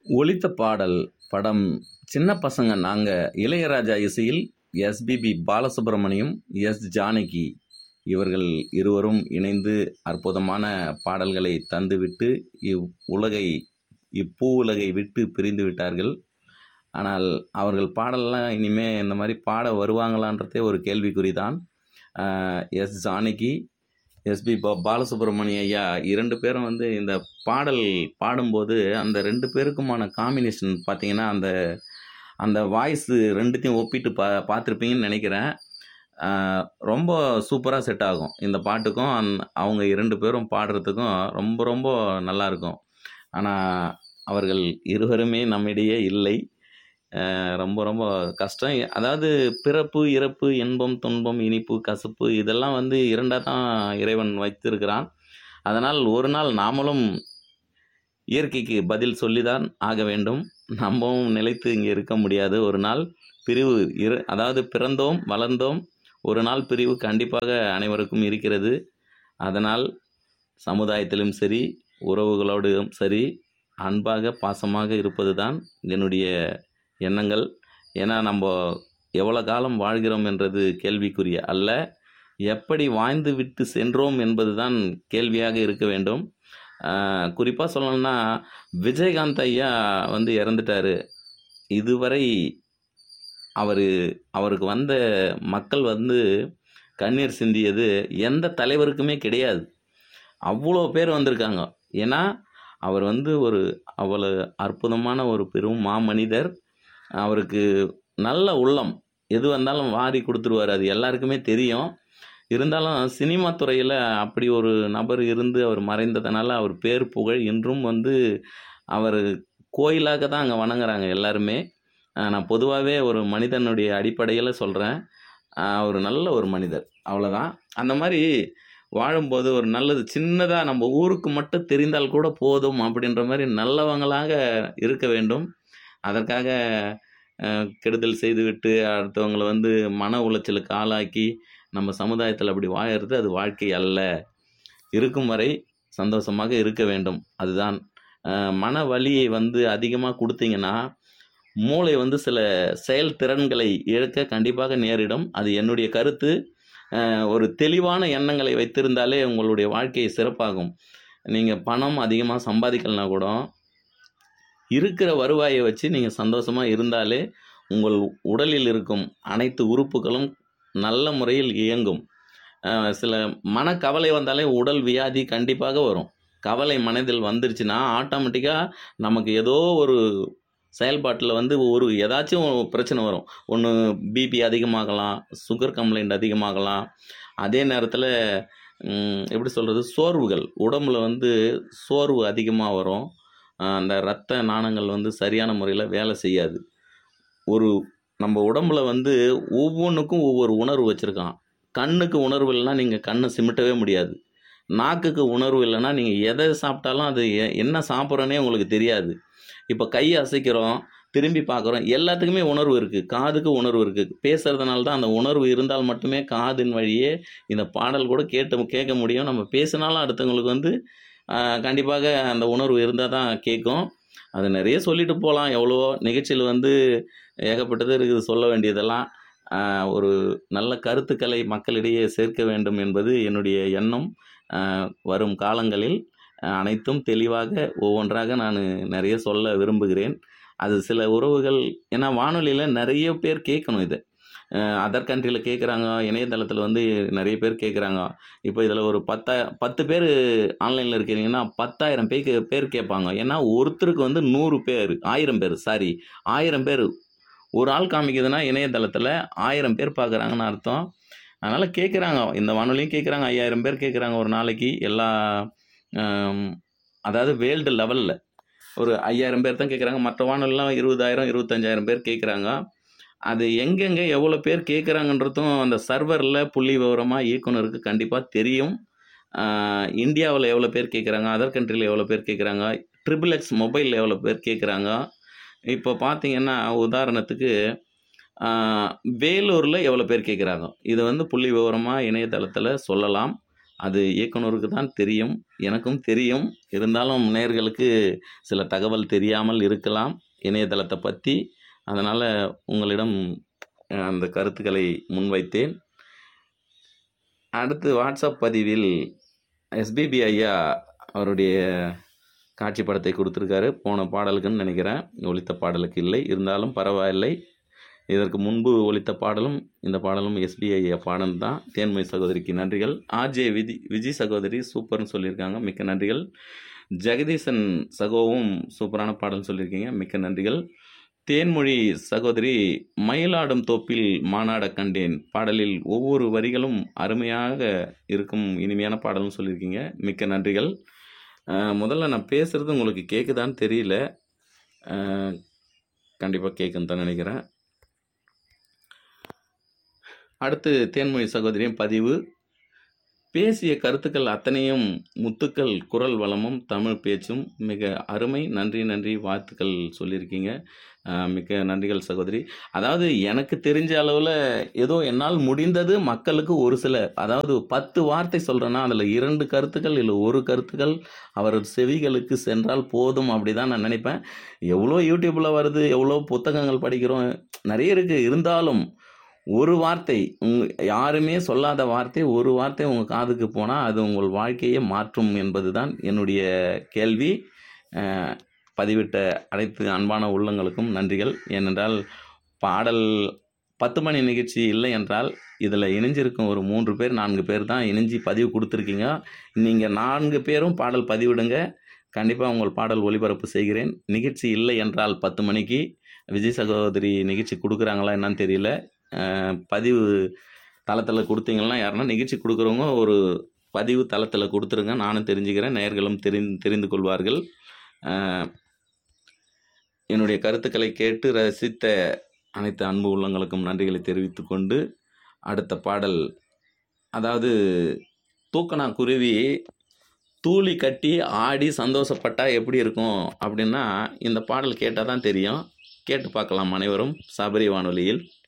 ஒலித்த பாடல் படம் சின்ன பசங்க நாங்க இளையராஜா இசையில் எஸ்பிபி பாலசுப்ரமணியம் எஸ் ஜானகி இவர்கள் இருவரும் இணைந்து அற்புதமான பாடல்களை தந்துவிட்டு இவ் உலகை இப்பூ உலகை விட்டு பிரிந்து விட்டார்கள் ஆனால் அவர்கள் பாடல்லாம் இனிமே இந்த மாதிரி பாட வருவாங்களான்றதே ஒரு கேள்விக்குறி தான் எஸ் ஜானகி எஸ்பி பா பாலசுப்ரமணிய ஐயா இரண்டு பேரும் வந்து இந்த பாடல் பாடும்போது அந்த ரெண்டு பேருக்குமான காம்பினேஷன் பார்த்தீங்கன்னா அந்த அந்த வாய்ஸ் ரெண்டுத்தையும் ஒப்பிட்டு பா பார்த்துருப்பீங்கன்னு நினைக்கிறேன் ஆஹ் ரொம்ப சூப்பராக செட் ஆகும் இந்த பாட்டுக்கும் அந் அவங்க இரண்டு பேரும் பாடுறதுக்கும் ரொம்ப ரொம்ப நல்லா இருக்கும் ஆனால் அவர்கள் இருவருமே நம்மிடையே இல்லை ஆஹ் ரொம்ப ரொம்ப கஷ்டம் அதாவது பிறப்பு இறப்பு இன்பம் துன்பம் இனிப்பு கசப்பு இதெல்லாம் வந்து இரண்டாக தான் இறைவன் வைத்திருக்கிறான் அதனால் ஒரு நாள் நாமளும் இயற்கைக்கு பதில் சொல்லிதான் ஆக வேண்டும் நம்மவும் நிலைத்து இங்கே இருக்க முடியாது ஒரு நாள் பிரிவு இரு அதாவது பிறந்தோம் வளர்ந்தோம் ஒரு நாள் பிரிவு கண்டிப்பாக அனைவருக்கும் இருக்கிறது அதனால் சமுதாயத்திலும் சரி உறவுகளோடும் சரி அன்பாக பாசமாக இருப்பது தான் என்னுடைய எண்ணங்கள் ஏன்னா நம்ம எவ்வளோ காலம் வாழ்கிறோம் என்றது கேள்விக்குரிய அல்ல எப்படி வாழ்ந்து விட்டு சென்றோம் என்பது தான் கேள்வியாக இருக்க வேண்டும் குறிப்பாக சொல்லணும்னா விஜயகாந்த் ஐயா வந்து இறந்துட்டாரு இதுவரை அவர் அவருக்கு வந்த மக்கள் வந்து கண்ணீர் சிந்தியது எந்த தலைவருக்குமே கிடையாது அவ்வளோ பேர் வந்திருக்காங்க ஏன்னா அவர் வந்து ஒரு அவ்வளோ அற்புதமான ஒரு பெரும் மாமனிதர் அவருக்கு நல்ல உள்ளம் எது வந்தாலும் வாரி கொடுத்துருவார் அது எல்லாருக்குமே தெரியும் இருந்தாலும் சினிமா துறையில் அப்படி ஒரு நபர் இருந்து அவர் மறைந்ததுனால அவர் பேர் புகழ் இன்றும் வந்து அவர் கோயிலாக தான் அங்கே வணங்குறாங்க எல்லாருமே ஆஹ் நான் பொதுவாகவே ஒரு மனிதனுடைய அடிப்படையில் சொல்கிறேன் அவர் நல்ல ஒரு மனிதர் அவ்வளோதான் அந்த மாதிரி வாழும்போது ஒரு நல்லது சின்னதாக நம்ம ஊருக்கு மட்டும் தெரிந்தால் கூட போதும் அப்படின்ற மாதிரி நல்லவங்களாக இருக்க வேண்டும் அதற்காக அஹ், கெடுதல் செய்துவிட்டு அடுத்தவங்களை வந்து மன உளைச்சலுக்கு ஆளாக்கி நம்ம சமுதாயத்தில் அப்படி வாழறது அது வாழ்க்கை அல்ல இருக்கும் வரை சந்தோஷமாக இருக்க வேண்டும் அதுதான் அஹ், மன வலியை வந்து அதிகமாக கொடுத்தீங்கன்னா மூளை வந்து சில செயல் திறன்களை இழக்க கண்டிப்பாக நேரிடும் அது என்னுடைய கருத்து அஹ், ஒரு தெளிவான எண்ணங்களை வைத்திருந்தாலே உங்களுடைய வாழ்க்கை சிறப்பாகும் நீங்கள் பணம் அதிகமாக சம்பாதிக்கலனா கூட இருக்கிற வருவாயை வச்சு நீங்கள் சந்தோஷமாக இருந்தாலே உங்கள் உடலில் இருக்கும் அனைத்து உறுப்புகளும் நல்ல முறையில் இயங்கும் அஹ் சில மனக்கவலை வந்தாலே உடல் வியாதி கண்டிப்பாக வரும் கவலை மனதில் வந்துருச்சுன்னா ஆட்டோமேட்டிக்காக நமக்கு ஏதோ ஒரு செயல்பாட்டில் வந்து ஒரு ஏதாச்சும் ஒரு பிரச்சனை வரும் ஒன்று பிபி அதிகமாகலாம் சுகர் கம்ப்ளைண்ட் அதிகமாகலாம் அதே நேரத்தில் எப்படி சொல்கிறது சோர்வுகள் உடம்புல வந்து சோர்வு அதிகமாக வரும் ஆஹ் அந்த இரத்த நாணங்கள் வந்து சரியான முறையில் வேலை செய்யாது ஒரு நம்ம உடம்புல வந்து ஒவ்வொன்றுக்கும் ஒவ்வொரு உணர்வு வச்சுருக்கான் கண்ணுக்கு உணர்வு இல்லைன்னா நீங்கள் கண்ணை சிமிட்டவே முடியாது நாக்குக்கு உணர்வு இல்லைன்னா நீங்கள் எதை சாப்பிட்டாலும் அது எ- என்ன சாப்பிட்றோன்னே உங்களுக்கு தெரியாது இப்போ கையை அசைக்கிறோம் திரும்பி பார்க்குறோம் எல்லாத்துக்குமே உணர்வு இருக்குது காதுக்கு உணர்வு இருக்குது பேசுறதுனால தான் அந்த உணர்வு இருந்தால் மட்டுமே காதின் வழியே இந்த பாடல் கூட கேட்டு கேட்க முடியும் நம்ம பேசினாலும் அடுத்தவங்களுக்கு வந்து ஆஹ், கண்டிப்பாக அந்த உணர்வு இருந்தால் தான் கேட்கும் அது நிறைய சொல்லிட்டு போகலாம் எவ்வளோ நிகழ்ச்சியில் வந்து ஏகப்பட்டது இருக்குது சொல்ல வேண்டியதெல்லாம் ஆஹ், ஒரு நல்ல கருத்துக்களை மக்களிடையே சேர்க்க வேண்டும் என்பது என்னுடைய எண்ணம் ஆஹ், வரும் காலங்களில் ஆஹ், அனைத்தும் தெளிவாக ஒவ்வொன்றாக நான் நிறைய சொல்ல விரும்புகிறேன் அது சில உறவுகள் ஏன்னா வானொலியில் நிறைய பேர் கேட்கணும் இது அதர் கண்ட்ரியில் கேட்குறாங்க இணையதளத்தில் வந்து நிறைய பேர் கேட்குறாங்க இப்போ இதில் ஒரு பத்தா பத்து பேர் ஆன்லைனில் இருக்கிறீங்கன்னா பத்தாயிரம் பேருக்கு பேர் கேட்பாங்க ஏன்னா ஒருத்தருக்கு வந்து நூறு பேர் ஆயிரம் பேர் சாரி ஆயிரம் பேர் ஒரு ஆள் காமிக்குதுன்னா இணையதளத்தில் ஆயிரம் பேர் பார்க்குறாங்கன்னு அர்த்தம் அதனால் கேட்குறாங்க இந்த வானொலியும் கேட்குறாங்க ஐயாயிரம் பேர் கேட்குறாங்க ஒரு நாளைக்கு எல்லா ஆம், அதாவது வேர்ல்டு லெவலில் ஒரு ஐயாயிரம் பேர் தான் கேட்குறாங்க மற்ற வானொலிலாம் இருபதாயிரம் இருபத்தஞ்சாயிரம் பேர் கேட்குறாங்க அது எங்கெங்கே எவ்வளோ பேர் கேட்குறாங்கன்றதும் அந்த சர்வரில் புள்ளி விவரமாக இயக்குனருக்கு கண்டிப்பாக தெரியும் இந்தியாவில் எவ்வளோ பேர் கேட்குறாங்க அதர் கண்ட்ரியில் எவ்வளோ பேர் கேட்குறாங்க ட்ரிபிள் எக்ஸ் மொபைலில் எவ்வளோ பேர் கேட்குறாங்க இப்போ பார்த்தீங்கன்னா உதாரணத்துக்கு ஆஹ், வேலூரில் எவ்வளோ பேர் கேட்குறாங்க இது வந்து புள்ளி விவரமாக இணையதளத்தில் சொல்லலாம் அது இயக்குனருக்கு தான் தெரியும் எனக்கும் தெரியும் இருந்தாலும் நேயர்களுக்கு சில தகவல் தெரியாமல் இருக்கலாம் இணையதளத்தை பற்றி அதனால் உங்களிடம் அஹ், அந்த கருத்துக்களை முன்வைத்தேன் அடுத்து வாட்ஸ்அப் பதிவில் எஸ்பிபி ஐயா அவருடைய காட்சி படத்தை கொடுத்துருக்காரு போன பாடலுக்குன்னு நினைக்கிறேன் ஒலித்த பாடலுக்கு இல்லை இருந்தாலும் பரவாயில்லை இதற்கு முன்பு ஒலித்த பாடலும் இந்த பாடலும் எஸ்பிஐ பாடல் தான் தேன்மொழி சகோதரிக்கு நன்றிகள் ஆர்ஜே விதி விஜய் சகோதரி சூப்பர்னு சொல்லியிருக்காங்க மிக்க நன்றிகள் ஜெகதீசன் சகோவும் சூப்பரான பாடல் சொல்லியிருக்கீங்க மிக்க நன்றிகள் தேன்மொழி சகோதரி மயிலாடும் தோப்பில் மாநாட கண்டேன் பாடலில் ஒவ்வொரு வரிகளும் அருமையாக இருக்கும் இனிமையான பாடல்னு சொல்லியிருக்கீங்க மிக்க நன்றிகள் அஹ், முதல்ல நான் பேசுகிறது உங்களுக்கு கேட்குதான்னு தெரியல கண்டிப்பாக கேட்குன்னு தான் நினைக்கிறேன் அடுத்து தேன்மொழி சகோதரியின் பதிவு பேசிய கருத்துக்கள் அத்தனையும் முத்துக்கள் குரல் வளமும் தமிழ் பேச்சும் மிக அருமை நன்றி நன்றி வாழ்த்துக்கள் சொல்லியிருக்கீங்க அஹ் மிக்க நன்றிகள் சகோதரி அதாவது எனக்கு தெரிஞ்ச அளவில் ஏதோ என்னால் முடிந்தது மக்களுக்கு ஒரு சில அதாவது பத்து வார்த்தை சொல்கிறேன்னா அதில் இரண்டு கருத்துக்கள் இல்லை ஒரு கருத்துக்கள் அவர் செவிகளுக்கு சென்றால் போதும் அப்படி தான் நான் நினைப்பேன் எவ்வளோ யூடியூப்பில் வருது எவ்வளோ புத்தகங்கள் படிக்கிறோம் நிறைய இருக்குது இருந்தாலும் ஒரு வார்த்தை உங் யாருமே சொல்லாத வார்த்தை ஒரு வார்த்தை உங்கள் காதுக்கு போனால் அது உங்கள் வாழ்க்கையை மாற்றும் என்பது தான் என்னுடைய கேள்வி அஹ், பதிவிட்ட அனைத்து அன்பான உள்ளங்களுக்கும் நன்றிகள் ஏனென்றால் பாடல் பத்து மணி நிகழ்ச்சி இல்லை என்றால் இதில் இணைஞ்சிருக்கும் ஒரு மூன்று பேர் நான்கு பேர் தான் இணைஞ்சி பதிவு கொடுத்துருக்கீங்க நீங்கள் நான்கு பேரும் பாடல் பதிவிடுங்க கண்டிப்பாக உங்கள் பாடல் ஒளிபரப்பு செய்கிறேன் நிகழ்ச்சி இல்லை என்றால் பத்து மணிக்கு விஜய் சகோதரி நிகழ்ச்சி கொடுக்குறாங்களா என்னன்னு தெரியல அஹ் பதிவு தளத்தில் கொடுத்தீங்கன்னா யாருன்னா நிகழ்ச்சி கொடுக்குறவங்க ஒரு பதிவு தளத்தில் கொடுத்துருங்க நானும் தெரிஞ்சுக்கிறேன் நேயர்களும் தெரிந்து தெரிந்து கொள்வார்கள் அஹ் என்னுடைய கருத்துக்களை கேட்டு ரசித்த அனைத்து அன்பு உள்ளங்களுக்கும் நன்றிகளை தெரிவித்துக் கொண்டு அடுத்த பாடல் அதாவது தூக்கணா குருவி தூளி கட்டி ஆடி சந்தோஷப்பட்டா எப்படி இருக்கும் அப்படின்னா இந்த பாடல் கேட்டால் தான் தெரியும் கேட்டு பார்க்கலாம் அனைவரும் சபரி வானொலியில்